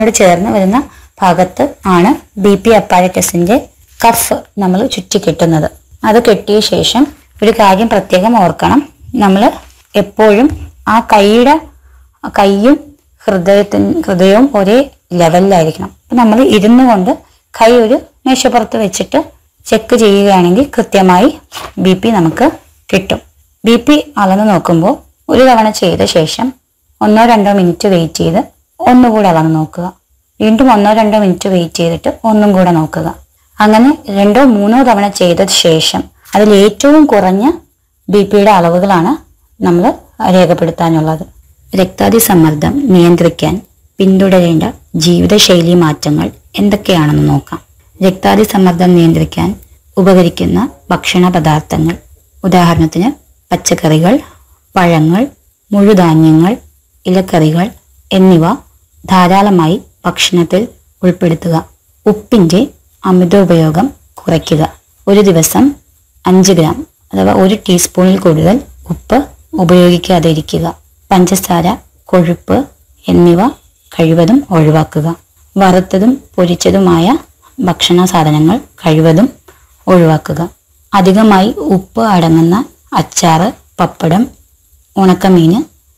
ഇവിടെ ചേർന്ന് വരുന്ന ഭാഗത്ത് ആണ് ബി പി അപ്പാരറ്റസിന്റെ കഫ് നമ്മൾ ചുറ്റി കെട്ടുന്നത് അത് കെട്ടിയ ശേഷം ഒരു കാര്യം പ്രത്യേകം ഓർക്കണം നമ്മൾ എപ്പോഴും ആ കൈയുടെ കൈയും ഹൃദയത്തിന് ഹൃദയവും ഒരേ ലെവലിലായിരിക്കണം അപ്പം നമ്മൾ ഇരുന്നു കൊണ്ട് കൈ ഒരു മേശപ്പുറത്ത് വെച്ചിട്ട് ചെക്ക് ചെയ്യുകയാണെങ്കിൽ കൃത്യമായി ബി പി നമുക്ക് കിട്ടും ബി പി അളന്ന് നോക്കുമ്പോൾ ഒരു തവണ ചെയ്ത ശേഷം ഒന്നോ രണ്ടോ മിനിറ്റ് വെയിറ്റ് ചെയ്ത് ഒന്നുകൂടെ അളന്ന് നോക്കുക വീണ്ടും ഒന്നോ രണ്ടോ മിനിറ്റ് വെയിറ്റ് ചെയ്തിട്ട് ഒന്നും കൂടെ നോക്കുക അങ്ങനെ രണ്ടോ മൂന്നോ തവണ ചെയ്ത ശേഷം അതിൽ ഏറ്റവും കുറഞ്ഞ ബി പിയുടെ അളവുകളാണ് നമ്മൾ രേഖപ്പെടുത്താനുള്ളത് രക്താതി സമ്മർദ്ദം നിയന്ത്രിക്കാൻ പിന്തുടരേണ്ട ജീവിതശൈലി മാറ്റങ്ങൾ എന്തൊക്കെയാണെന്ന് നോക്കാം രക്താതി സമ്മർദ്ദം നിയന്ത്രിക്കാൻ ഉപകരിക്കുന്ന ഭക്ഷണ പദാർത്ഥങ്ങൾ ഉദാഹരണത്തിന് പച്ചക്കറികൾ പഴങ്ങൾ മുഴുധാന്യങ്ങൾ ഇലക്കറികൾ എന്നിവ ധാരാളമായി ഭക്ഷണത്തിൽ ഉൾപ്പെടുത്തുക ഉപ്പിന്റെ അമിത ഉപയോഗം കുറയ്ക്കുക ഒരു ദിവസം അഞ്ച് ഗ്രാം അഥവാ ഒരു ടീസ്പൂണിൽ കൂടുതൽ ഉപ്പ് ഉപയോഗിക്കാതിരിക്കുക പഞ്ചസാര കൊഴുപ്പ് എന്നിവ കഴിവതും ഒഴിവാക്കുക വറുത്തതും പൊരിച്ചതുമായ ഭക്ഷണ സാധനങ്ങൾ കഴിവതും ഒഴിവാക്കുക അധികമായി ഉപ്പ് അടങ്ങുന്ന അച്ചാറ് പപ്പടം ഉണക്കമീൻ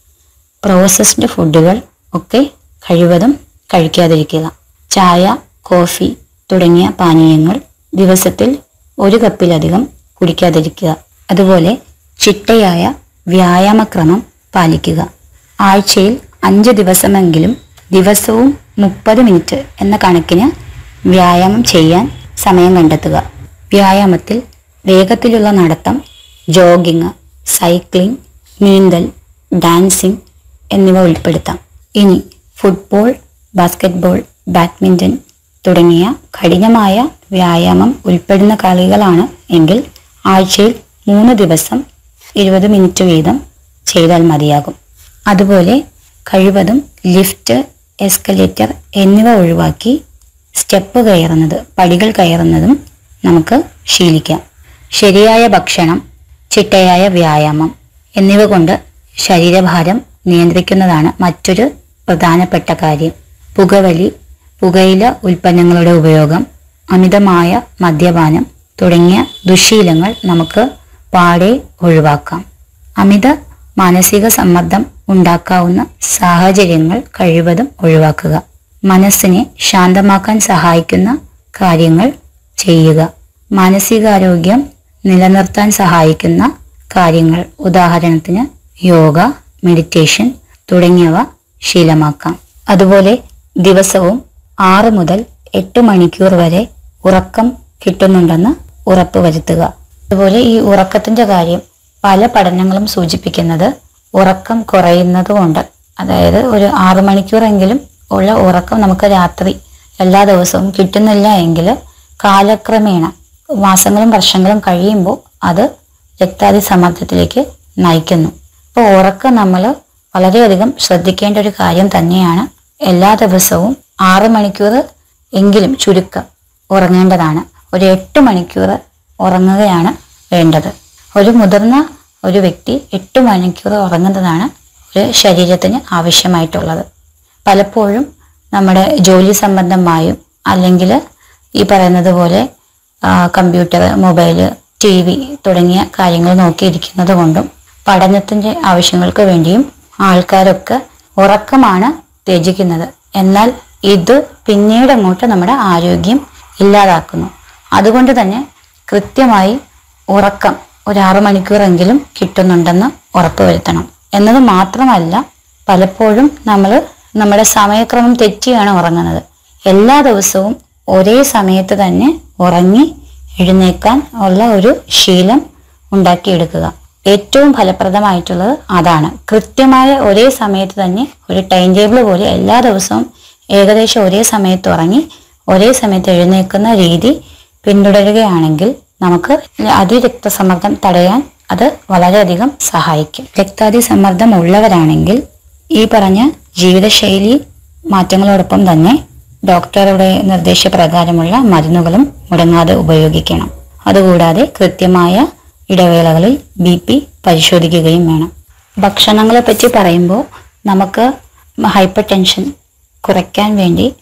പ്രോസസ്ഡ് ഫുഡുകൾ ഒക്കെ കഴിവതും കഴിക്കാതിരിക്കുക ചായ കോഫി തുടങ്ങിയ പാനീയങ്ങൾ ദിവസത്തിൽ ഒരു കപ്പിലധികം കുടിക്കാതിരിക്കുക അതുപോലെ ചിട്ടയായ വ്യായാമക്രമം പാലിക്കുക ആഴ്ചയിൽ അഞ്ച് ദിവസമെങ്കിലും ദിവസവും മുപ്പത് മിനിറ്റ് എന്ന കണക്കിന് വ്യായാമം ചെയ്യാൻ സമയം കണ്ടെത്തുക വ്യായാമത്തിൽ വേഗത്തിലുള്ള നടത്തം ജോഗിങ് സൈക്ലിംഗ് നീന്തൽ ഡാൻസിംഗ് എന്നിവ ഉൾപ്പെടുത്താം ഇനി ഫുട്ബോൾ ബാസ്കറ്റ്ബോൾ ബാഡ്മിൻ്റൺ തുടങ്ങിയ കഠിനമായ വ്യായാമം ഉൾപ്പെടുന്ന കളികളാണ് എങ്കിൽ ആഴ്ചയിൽ മൂന്ന് ദിവസം ഇരുപത് മിനിറ്റ് വീതം ചെയ്താൽ മതിയാകും അതുപോലെ കഴിവതും ലിഫ്റ്റ് എസ്കലേറ്റർ എന്നിവ ഒഴിവാക്കി സ്റ്റെപ്പ് കയറുന്നത് പടികൾ കയറുന്നതും നമുക്ക് ശീലിക്കാം ശരിയായ ഭക്ഷണം ചിട്ടയായ വ്യായാമം എന്നിവ കൊണ്ട് ശരീരഭാരം നിയന്ത്രിക്കുന്നതാണ് മറ്റൊരു പ്രധാനപ്പെട്ട കാര്യം പുകവലി പുകയില ഉൽപ്പന്നങ്ങളുടെ ഉപയോഗം അമിതമായ മദ്യപാനം തുടങ്ങിയ ദുശീലങ്ങൾ നമുക്ക് പാടെ ഒഴിവാക്കാം അമിത മാനസിക സമ്മർദ്ദം ഉണ്ടാക്കാവുന്ന സാഹചര്യങ്ങൾ കഴിവതും ഒഴിവാക്കുക മനസ്സിനെ ശാന്തമാക്കാൻ സഹായിക്കുന്ന കാര്യങ്ങൾ ചെയ്യുക മാനസികാരോഗ്യം നിലനിർത്താൻ സഹായിക്കുന്ന കാര്യങ്ങൾ ഉദാഹരണത്തിന് യോഗ മെഡിറ്റേഷൻ തുടങ്ങിയവ ശീലമാക്കാം അതുപോലെ ദിവസവും ആറ് മുതൽ എട്ട് മണിക്കൂർ വരെ ഉറക്കം കിട്ടുന്നുണ്ടെന്ന് ഉറപ്പ് വരുത്തുക അതുപോലെ ഈ ഉറക്കത്തിന്റെ കാര്യം പല പഠനങ്ങളും സൂചിപ്പിക്കുന്നത് ഉറക്കം കുറയുന്നത് കൊണ്ട് അതായത് ഒരു ആറ് മണിക്കൂറെങ്കിലും ഉള്ള ഉറക്കം നമുക്ക് രാത്രി എല്ലാ ദിവസവും കിട്ടുന്നില്ല എങ്കിൽ കാലക്രമേണ മാസങ്ങളും വർഷങ്ങളും കഴിയുമ്പോൾ അത് രക്താതി സമ്മർദ്ദത്തിലേക്ക് നയിക്കുന്നു അപ്പോൾ ഉറക്കം നമ്മൾ വളരെയധികം ശ്രദ്ധിക്കേണ്ട ഒരു കാര്യം തന്നെയാണ് എല്ലാ ദിവസവും ആറ് മണിക്കൂർ എങ്കിലും ചുരുക്കം ഉറങ്ങേണ്ടതാണ് ഒരു എട്ട് മണിക്കൂർ ഉറങ്ങുകയാണ് വേണ്ടത് ഒരു മുതിർന്ന ഒരു വ്യക്തി എട്ട് മണിക്കൂർ ഉറങ്ങുന്നതാണ് ഒരു ശരീരത്തിന് ആവശ്യമായിട്ടുള്ളത് പലപ്പോഴും നമ്മുടെ ജോലി സംബന്ധമായും അല്ലെങ്കിൽ ഈ പറയുന്നത് പോലെ ആ, കമ്പ്യൂട്ടർ മൊബൈല് ടി വി തുടങ്ങിയ കാര്യങ്ങൾ നോക്കിയിരിക്കുന്നത് കൊണ്ടും പഠനത്തിൻ്റെ ആവശ്യങ്ങൾക്ക് വേണ്ടിയും ആൾക്കാരൊക്കെ ഉറക്കമാണ് ത്യജിക്കുന്നത് എന്നാൽ ഇത് പിന്നീട് അങ്ങോട്ട് നമ്മുടെ ആരോഗ്യം ഇല്ലാതാക്കുന്നു അതുകൊണ്ട് തന്നെ കൃത്യമായി ഉറക്കം ഒരു ആറു മണിക്കൂറെങ്കിലും കിട്ടുന്നുണ്ടെന്ന് ഉറപ്പുവരുത്തണം എന്നത് മാത്രമല്ല പലപ്പോഴും നമ്മൾ നമ്മുടെ സമയക്രമം തെറ്റിയാണ് ഉറങ്ങുന്നത് എല്ലാ ദിവസവും ഒരേ സമയത്ത് തന്നെ ഉറങ്ങി എഴുന്നേക്കാൻ ഉള്ള ഒരു ശീലം ഉണ്ടാക്കിയെടുക്കുക ഏറ്റവും ഫലപ്രദമായിട്ടുള്ളത് അതാണ് കൃത്യമായ ഒരേ സമയത്ത് തന്നെ ഒരു ടൈം ടേബിൾ പോലെ എല്ലാ ദിവസവും ഏകദേശം ഒരേ സമയത്ത് ഉറങ്ങി ഒരേ സമയത്ത് എഴുന്നേൽക്കുന്ന രീതി പിന്തുടരുകയാണെങ്കിൽ നമുക്ക് അതിരക്തസമ്മർദ്ദം തടയാൻ അത് വളരെയധികം സഹായിക്കും രക്താതി സമ്മർദ്ദം ഉള്ളവരാണെങ്കിൽ ഈ പറഞ്ഞ ജീവിതശൈലി മാറ്റങ്ങളോടൊപ്പം തന്നെ ഡോക്ടറുടെ നിർദ്ദേശപ്രകാരമുള്ള മരുന്നുകളും മുടങ്ങാതെ ഉപയോഗിക്കണം അതുകൂടാതെ കൃത്യമായ ഇടവേളകളിൽ ബി പി പരിശോധിക്കുകയും വേണം ഭക്ഷണങ്ങളെ പറ്റി പറയുമ്പോൾ നമുക്ക് ഹൈപ്പർ ടെൻഷൻ കുറയ്ക്കാൻ വേണ്ടി